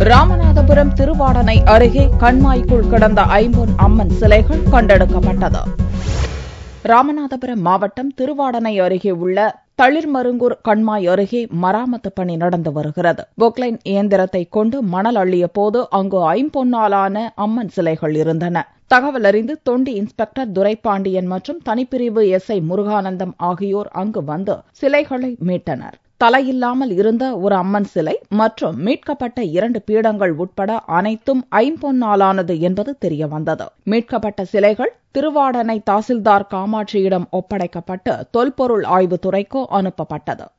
ராமநாதபுரம் திருவாடனை அருகே கண்மாய்க்குள் கிடந்த ஐம்பொன் அம்மன் சிலைகள் கண்டெடுக்கப்பட்டது ராமநாதபுரம் மாவட்டம் திருவாடனை அருகே உள்ள தளிர்மருங்கூர் கண்மாய் அருகே மராமத்து பணி நடந்து வருகிறது பொக்லைன் இயந்திரத்தை கொண்டு மணல் அள்ளிய போது அங்கு ஐம்பொன்னாலான அம்மன் சிலைகள் இருந்தன தகவல் அறிந்து தொண்டி இன்ஸ்பெக்டர் துரைப்பாண்டியன் மற்றும் தனிப்பிரிவு எஸ்ஐ முருகானந்தம் ஆகியோர் அங்கு வந்து சிலைகளை மீட்டனர் தலையில்லாமல் இருந்த ஒரு அம்மன் சிலை மற்றும் மீட்கப்பட்ட இரண்டு பீடங்கள் உட்பட அனைத்தும் ஐம்பொன்னாலானது என்பது தெரியவந்தது மீட்கப்பட்ட சிலைகள் திருவாடனை தாசில்தார் காமாட்சியிடம் ஒப்படைக்கப்பட்டு தொல்பொருள் ஆய்வுத்துறைக்கு அனுப்பப்பட்டது